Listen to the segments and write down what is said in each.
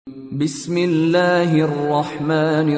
بسم الله الرحمن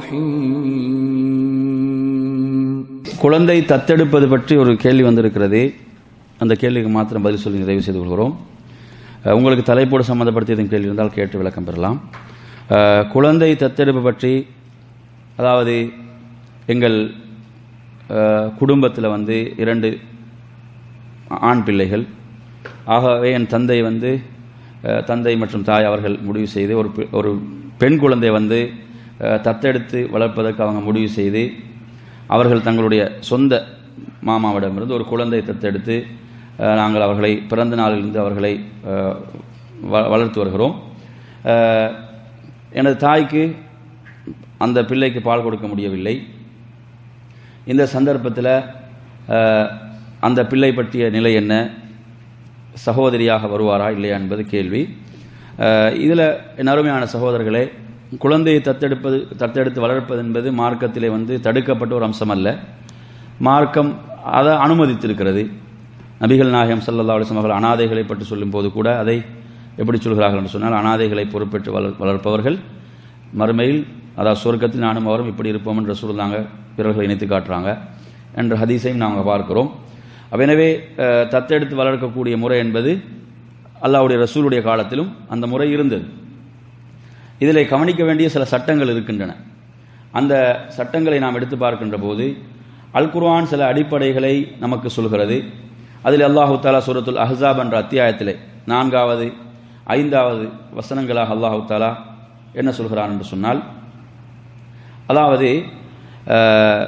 الرحيم குழந்தை தத்தெடுப்பது பற்றி ஒரு கேள்வி வந்திருக்கிறது அந்த கேள்விக்கு மாத்திரம் பதில் சொல்லி நிறைவு செய்து கொள்கிறோம் அஹ், உங்களுக்கு தலைப்போடு சம்பந்தப்படுத்தி எதுவும் கேள்வி இருந்தால் கேட்டு விளக்கம் பெறலாம் அஹ், குழந்தை தத்தெடுப்பு பற்றி அதாவது எங்கள் குடும்பத்தில் வந்து இரண்டு ஆண் பிள்ளைகள் ஆகவே என் தந்தை வந்து அஹ், தந்தை மற்றும் தாய் அவர்கள் முடிவு செய்து ஒரு பெ- ஒரு பெண் குழந்தை வந்து அஹ், தத்தெடுத்து வளர்ப்பதற்கு அவங்க முடிவு செய்து அவர்கள் தங்களுடைய சொந்த மாமாவிடமிருந்து ஒரு குழந்தை தத்தெடுத்து அஹ், நாங்கள் அவர்களை பிறந்த நாளிலிருந்து அவர்களை அஹ், வ- வளர்த்து வருகிறோம் அஹ், எனது தாய்க்கு அந்த பிள்ளைக்கு பால் கொடுக்க முடியவில்லை இந்த சந்தர்ப்பத்தில் அஹ், அந்த பிள்ளை பற்றிய நிலை என்ன சகோதரியாக வருவாரா இல்லையா என்பது கேள்வி இதில் என் அருமையான சகோதரர்களே குழந்தையை தத்தெடுப்பது தத்தெடுத்து வளர்ப்பது என்பது மார்க்கத்திலே வந்து தடுக்கப்பட்ட ஒரு அம்சம் அல்ல மார்க்கம் அதை அனுமதித்திருக்கிறது நபிகள் நாயகம் ஸல்லல்லாஹு அலைஹி வஸல்லம் அவர்கள் அனாதைகளை பற்றி சொல்லும்போது கூட அதை எப்படி சொல்கிறார்கள் என்று சொன்னால் அனாதைகளை பொறுப்பேற்று வளர் வளர்ப்பவர்கள் மறுமையில் அதாவது சொர்க்கத்தில் நானும் அவரும் இப்படி இருப்போம் என்று சொல்லுறாங்க பிறர்களை இணைத்து காட்டுறாங்க என்ற ஹதீஸையும் நாங்கள் பார்க்கிறோம் அப்ப எனவே அஹ், தத்தெடுத்து வளர்க்கக்கூடிய முறை என்பது அல்லாஹ்வுடைய ரசூலுடைய காலத்திலும் அந்த முறை இருந்தது இதில் கவனிக்க வேண்டிய சில சட்டங்கள் இருக்கின்றன அந்த சட்டங்களை நாம் எடுத்து பார்க்கின்ற போது அல் குர்ஆன் சில அடிப்படைகளை நமக்கு சொல்கிறது அதில் அல்லாஹு தாலா சூரத்துல் அஹ்ஸாப் என்ற அத்தியாயத்திலே நான்காவது ஐந்தாவது வசனங்களாக அல்லாஹு தாலா என்ன சொல்கிறான் என்று சொன்னால் அதாவது அஹ்,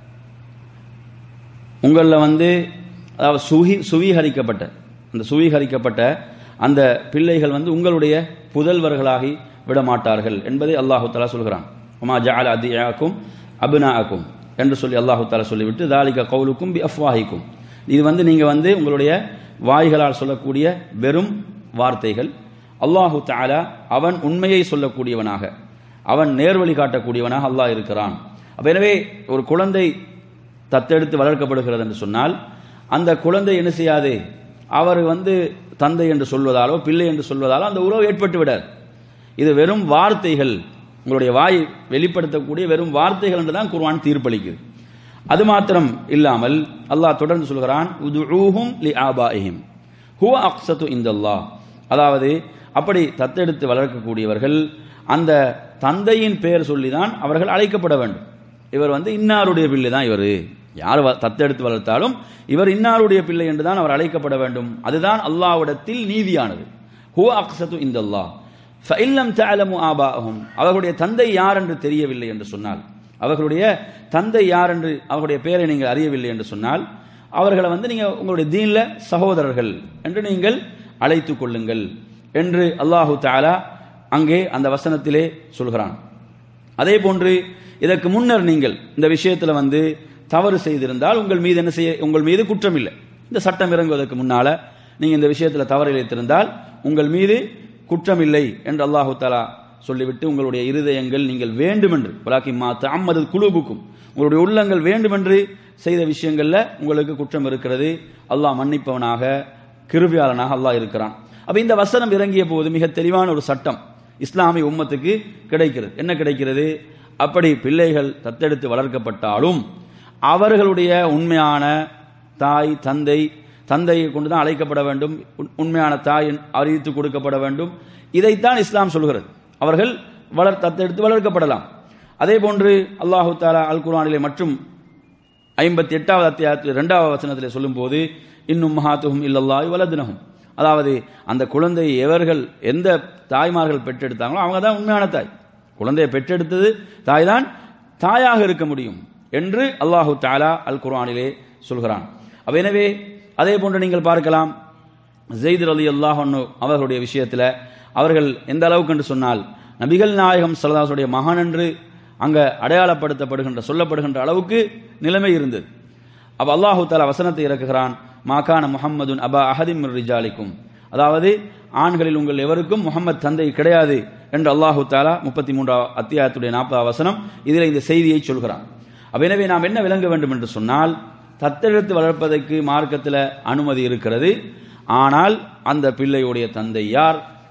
உங்களில் வந்து அதாவது சுகி சுவீகரிக்கப்பட்ட அந்த சுவீகரிக்கப்பட்ட அந்த பிள்ளைகள் வந்து உங்களுடைய புதல்வர்களாகி விட மாட்டார்கள் என்பதை அல்லாஹு தஆலா சொல்கிறான் உமா ஜஅல அதியாக்கும் அபினாக்கும் என்று சொல்லி அல்லாஹு தஆலா சொல்லிவிட்டு தாலிக கவுலுக்கும் பி அஃப்வாஹிக்கும் இது வந்து நீங்க வந்து உங்களுடைய வாய்களால் சொல்லக்கூடிய வெறும் வார்த்தைகள் அல்லாஹு தஆலா அவன் உண்மையை சொல்லக்கூடியவனாக அவன் நேர்வழி காட்டக்கூடியவனாக அல்லாஹ் இருக்கிறான் அப்ப எனவே ஒரு குழந்தை தத்தெடுத்து வளர்க்கப்படுகிறது என்று சொன்னால் அந்த குழந்தை என்ன செய்யாது அவர் வந்து தந்தை என்று சொல்வதாலோ பிள்ளை என்று சொல்வதாலோ அந்த உறவு ஏற்பட்டு விடாது இது வெறும் வார்த்தைகள் உங்களுடைய வாய் வெளிப்படுத்தக்கூடிய வெறும் வார்த்தைகள் என்று தான் குர்ஆன் தீர்ப்பளிக்குது அது மாத்திரம் இல்லாமல் அல்லாஹ் தொடர்ந்து சொல்கிறான் உதுஊஹும் லி ஆபாஇஹிம் ஹுவ அக்ஸத்து இந்தல்லாஹ் அதாவது அப்படி தத்தெடுத்து வளர்க்கக்கூடியவர்கள் அந்த தந்தையின் பெயர் சொல்லிதான் அவர்கள் அழைக்கப்பட வேண்டும் இவர் வந்து இன்னாருடைய பிள்ளை தான் இவர் யார் வ- தத்தெடுத்து வளர்த்தாலும் இவர் இன்னாருடைய பிள்ளை என்று தான் அவர் அழைக்கப்பட வேண்டும் அதுதான் அல்லாஹ்விடத்தில் நீதியானது ஹுவ அக்ஸத்து இந்தல்லாஹ் ஃபஇல்லம் தஅலமு ஆபாஅஹும் அவர்களுடைய தந்தை யார் என்று தெரியவில்லை என்று சொன்னால் அவர்களுடைய தந்தை யார் என்று அவர்களுடைய பெயரை நீங்கள் அறியவில்லை என்று சொன்னால் அவர்களை வந்து நீங்க உங்களுடைய தீன்ல சகோதரர்கள் என்று நீங்கள் அழைத்துக் கொள்ளுங்கள் என்று அல்லாஹு தஆலா அங்கே அந்த வசனத்திலே சொல்கிறான் அதே போன்று இதற்கு முன்னர் நீங்கள் இந்த விஷயத்தில் வந்து தவறு செய்திருந்தால் உங்கள் மீது என்ன செய்ய உங்கள் மீது குற்றம் இல்லை இந்த சட்டம் இறங்குவதற்கு முன்னால நீங்க இந்த விஷயத்தில் தவறு இழைத்திருந்தால் உங்கள் மீது குற்றம் இல்லை என்று அல்லாஹு தஆலா சொல்லிவிட்டு உங்களுடைய இருதயங்கள் நீங்கள் வேண்டுமென்று வலாக்கி மா தம்மது குழுவுக்கும் உங்களுடைய உள்ளங்கள் வேண்டுமென்று செய்த விஷயங்கள்ல உங்களுக்கு குற்றம் இருக்கிறது அல்லாஹ் மன்னிப்பவனாக கிருபியாளனாக அல்லாஹ் இருக்கிறான் அப்ப இந்த வசனம் இறங்கிய போது மிக தெளிவான ஒரு சட்டம் இஸ்லாமிய உம்மத்துக்கு கிடைக்கிறது என்ன கிடைக்கிறது அப்படி பிள்ளைகள் தத்தெடுத்து வளர்க்கப்பட்டாலும் அவர்களுடைய உண்மையான தாய் தந்தை தந்தையை கொண்டு தான் அழைக்கப்பட வேண்டும் உண்- உண்மையான தாய் அறிவித்து கொடுக்கப்பட வேண்டும் இதைத்தான் இஸ்லாம் சொல்கிறது அவர்கள் வளர் தத்தெடுத்து வளர்க்கப்படலாம் அதே போன்று அல்லாஹு தாலா அல் குர்ஆனிலே மற்றும் ஐம்பத்தி எட்டாவது அத்தியாயத்தில் இரண்டாவது வசனத்திலே சொல்லும்போது இன்னும் மகாத்துகும் இல்லல்லாஹி வலதுனகும் அதாவது அந்த குழந்தையை எவர்கள் எந்த தாய்மார்கள் பெற்றெடுத்தாங்களோ அவங்க தான் உண்மையான தாய் குழந்தையை பெற்றெடுத்தது தாய் தான் தாயாக இருக்க முடியும் என்று அல்லாஹு தாலா அல் குர்ஆனிலே சொல்கிறான் அப்ப எனவே அதே போன்று நீங்கள் பார்க்கலாம் ஜெயித் அலி அல்லாஹ் அவர்களுடைய விஷயத்தில் அவர்கள் எந்த அளவுக்கு என்று சொன்னால் நபிகள் நாயகம் சல்லல்லாஹுடைய மகன் என்று அங்க அடையாளப்படுத்தப்படுகின்ற சொல்லப்படுகின்ற அளவுக்கு நிலைமை இருந்தது அப்ப அல்லாஹு தாலா வசனத்தை இறக்குகிறான் மாகான முஹம்மதுன் அபா அஹதிம் ரிஜாலிக்கும் அதாவது ஆண்களில் உங்கள் எவருக்கும் முகமது தந்தை கிடையாது என்று அல்லாஹு தாலா முப்பத்தி மூன்றாம் அத்தியாயத்துடைய நாற்பதாம் வசனம் இதில் இந்த செய்தியை சொல்கிறான் அப்ப எனவே நாம் என்ன விளங்க வேண்டும் என்று சொன்னால் தத்தெடுத்து வளர்ப்பதற்கு மார்க்கத்தில் அனுமதி இருக்கிறது ஆனால் அந்த பிள்ளையுடைய தந்தை யார்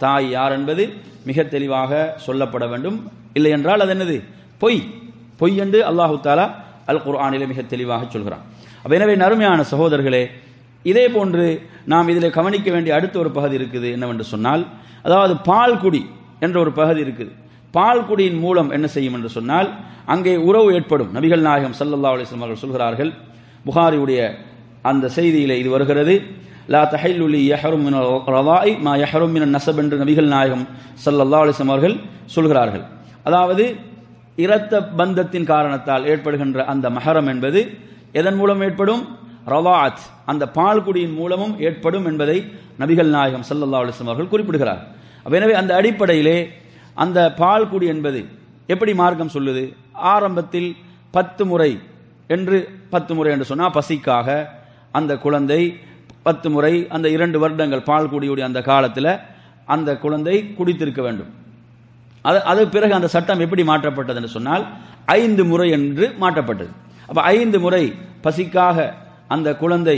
தாய் யார் என்பது மிக தெளிவாக சொல்லப்பட வேண்டும் இல்லை என்றால் அது என்னது பொய் பொய் என்று அல்லாஹு தாலா அல் குர்ஆனிலே மிக தெளிவாக சொல்கிறான் அப்ப எனவே நறுமையான சகோதரர்களே இதே போன்று நாம் இதில் கவனிக்க வேண்டிய அடுத்த ஒரு பகுதி இருக்குது என்னவென்று சொன்னால் அதாவது பால்குடி என்ற ஒரு பகுதி இருக்குது பால்குடியின் மூலம் என்ன செய்யும் என்று சொன்னால் அங்கே உறவு ஏற்படும் நபிகள் நாயகம் ஸல்லல்லாஹு அலைஹி வஸல்லம் அவர்கள் சொல்கிறார்கள் புகாரியுடைய அந்த செய்தியிலே இது வருகிறது லா தஹைலுலி யஹரும் மின ரதாய் மா யஹரும் மின நசப் என்று நபிகள் நாயகம் ஸல்லல்லாஹு அலைஹி வஸல்லம் அவர்கள் சொல்கிறார்கள் அதாவது இரத்த பந்தத்தின் காரணத்தால் ஏற்படுகின்ற அந்த மஹரம் என்பது எதன் மூலம் ஏற்படும் ரவாத் அந்த பால்குடியின் மூலமும் ஏற்படும் என்பதை நபிகள் நாயகம் ஸல்லல்லாஹு அலைஹி வஸல்லம் அவர்கள் குறிப்பிடுகிறார் அப்ப எனவே அந்த அடிப்படையிலே அந்த பால்குடி என்பது எப்படி மார்க்கம் சொல்லுது ஆரம்பத்தில் பத்து முறை என்று பத்து முறை என்று சொன்னால் பசிக்காக அந்த குழந்தை பத்து முறை அந்த இரண்டு வருடங்கள் பால் குடியுடைய அந்த காலத்தில் அந்த குழந்தை குடித்திருக்க வேண்டும் அது அது பிறகு அந்த சட்டம் எப்படி மாற்றப்பட்டது என்று சொன்னால் ஐந்து முறை என்று மாற்றப்பட்டது அப்ப ஐந்து முறை பசிக்காக அந்த குழந்தை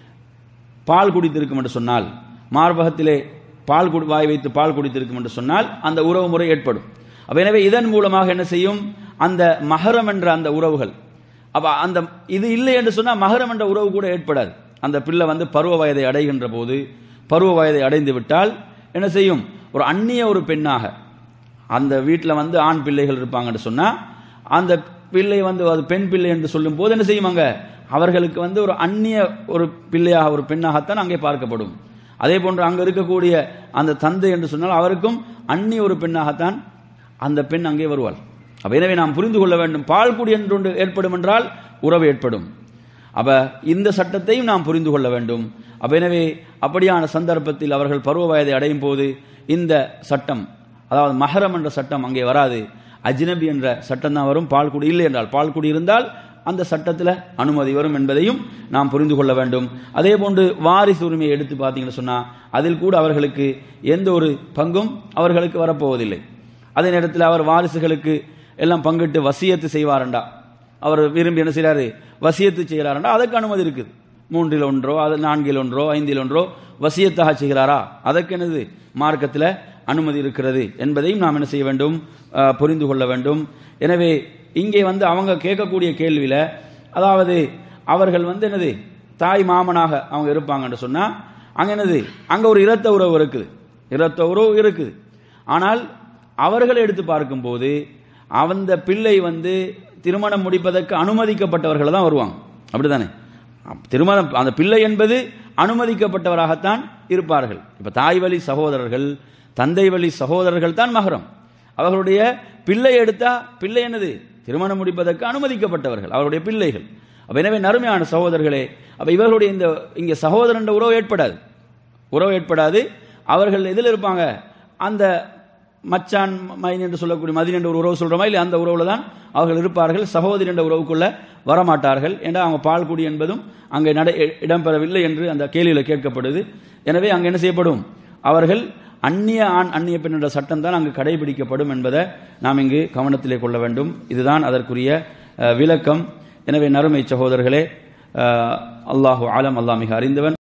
பால் குடித்திருக்கும் என்று சொன்னால் மார்பகத்திலே பால் குடி வாய் வைத்து பால் குடித்திருக்கும் என்று சொன்னால் அந்த உறவு முறை ஏற்படும் அப்ப எனவே இதன் மூலமாக என்ன செய்யும் அந்த மகரம் என்ற அந்த உறவுகள் அப்ப அந்த இது இல்லை என்று சொன்னால் மகரம் என்ற உறவு கூட ஏற்படாது அந்த பிள்ளை வந்து பருவ வயதை அடைகின்ற போது பருவ வயதை அடைந்து விட்டால் என்ன செய்யும் ஒரு அந்நிய ஒரு பெண்ணாக அந்த வீட்டில் வந்து ஆண் பிள்ளைகள் இருப்பாங்கன்னு சொன்னா அந்த பிள்ளை வந்து அது பெண் பிள்ளை என்று சொல்லும் போது என்ன செய்யுமாங்க அவர்களுக்கு வந்து ஒரு அந்நிய ஒரு பிள்ளையாக ஒரு பெண்ணாகத்தான் அங்கே பார்க்கப்படும் அதே போன்று அங்க இருக்கக்கூடிய அந்த தந்தை என்று சொன்னால் அவருக்கும் அந்நிய ஒரு பெண்ணாகத்தான் அந்த பெண் அங்கே வருவாள் அப்ப எனவே நாம் புரிந்து கொள்ள வேண்டும் பால் குடி என்று ஒன்று ஏற்படும் என்றால் உறவு ஏற்படும் அப்ப இந்த சட்டத்தையும் நாம் புரிந்து கொள்ள வேண்டும் அப்ப எனவே அப்படியான சந்தர்ப்பத்தில் அவர்கள் பருவ வயதை அடையும் போது இந்த சட்டம் அதாவது மஹரம் என்ற சட்டம் அங்கே வராது அஜ்னபி என்ற சட்டம் தான் வரும் பால்குடி இல்லை என்றால் பால்குடி இருந்தால் அந்த சட்டத்தில் அனுமதி வரும் என்பதையும் நாம் புரிந்து கொள்ள வேண்டும் அதே போன்று வாரிசு உரிமையை எடுத்து பார்த்தீங்கன்னு சொன்னா அதில் கூட அவர்களுக்கு எந்த ஒரு பங்கும் அவர்களுக்கு வரப்போவதில்லை அதே நேரத்தில் அவர் வாரிசுகளுக்கு எல்லாம் பங்கிட்டு வசியத்து செய்வாரண்டா அவர் விரும்பி என்ன செய்றாரு வசியத்து செய்கிறாரண்டா அதுக்கு அனுமதி இருக்குது மூன்றில் ஒன்றோ அது நான்கில் ஒன்றோ ஐந்தில் ஒன்றோ வசியத்தாக செய்கிறாரா அதற்கு என்னது மார்க்கத்தில் அனுமதி இருக்கிறது என்பதையும் நாம் என்ன செய்ய வேண்டும் அஹ், புரிந்து கொள்ள வேண்டும் எனவே இங்கே வந்து அவங்க கேட்கக்கூடிய கேள்வியில அதாவது அவர்கள் வந்து என்னது தாய் மாமனாக அவங்க இருப்பாங்கன்னு சொன்னா அங்க என்னது அங்க ஒரு இரத்த உறவு இருக்குது இரத்த உறவு இருக்குது ஆனால் அவர்களை எடுத்து பார்க்கும்போது அந்த பிள்ளை வந்து திருமணம் முடிப்பதற்கு அனுமதிக்கப்பட்டவர்கள் தான் வருவாங்க அப்படிதானே அப்ப திருமணம் அந்த பிள்ளை என்பது அனுமதிக்கப்பட்டவராகத்தான் இருப்பார்கள் இப்ப தாய் வழி சகோதரர்கள் தந்தை வழி சகோதரர்கள் தான் மகரம் அவர்களுடைய பிள்ளை எடுத்தா பிள்ளை என்னது திருமணம் முடிப்பதற்கு அனுமதிக்கப்பட்டவர்கள் அவருடைய பிள்ளைகள் அப்ப எனவே நறுமையான சகோதரர்களே அப்ப இவர்களுடைய இந்த இங்க சகோதரன் உறவு ஏற்படாது உறவு ஏற்படாது அவர்கள் எதில் இருப்பாங்க அந்த மச்சான் மைன் என்று சொல்லக்கூடிய மதின் என்ற ஒரு உறவு சொல்றோமா இல்லை அந்த உறவுல தான் அவர்கள் இருப்பார்கள் சகோதரி என்ற உறவுக்குள்ள வரமாட்டார்கள் ஏன்னா அவங்க பால்குடி என்பதும் அங்கே நட இடம்பெறவில்லை என்று அந்த கேள்வியில் கேட்கப்படுது எனவே அங்கே என்ன செய்யப்படும் அவர்கள் அந்நிய ஆண் அந்நிய பெண் என்ற சட்டம் தான் அங்கு கடைபிடிக்கப்படும் என்பதை நாம் இங்கு கவனத்திலே கொள்ள வேண்டும் இதுதான் அதற்குரிய அஹ், விளக்கம் எனவே நறுமை சகோதரர்களே அஹ், அல்லாஹு ஆலம் அல்லாஹ் மிக அறிந்தவன்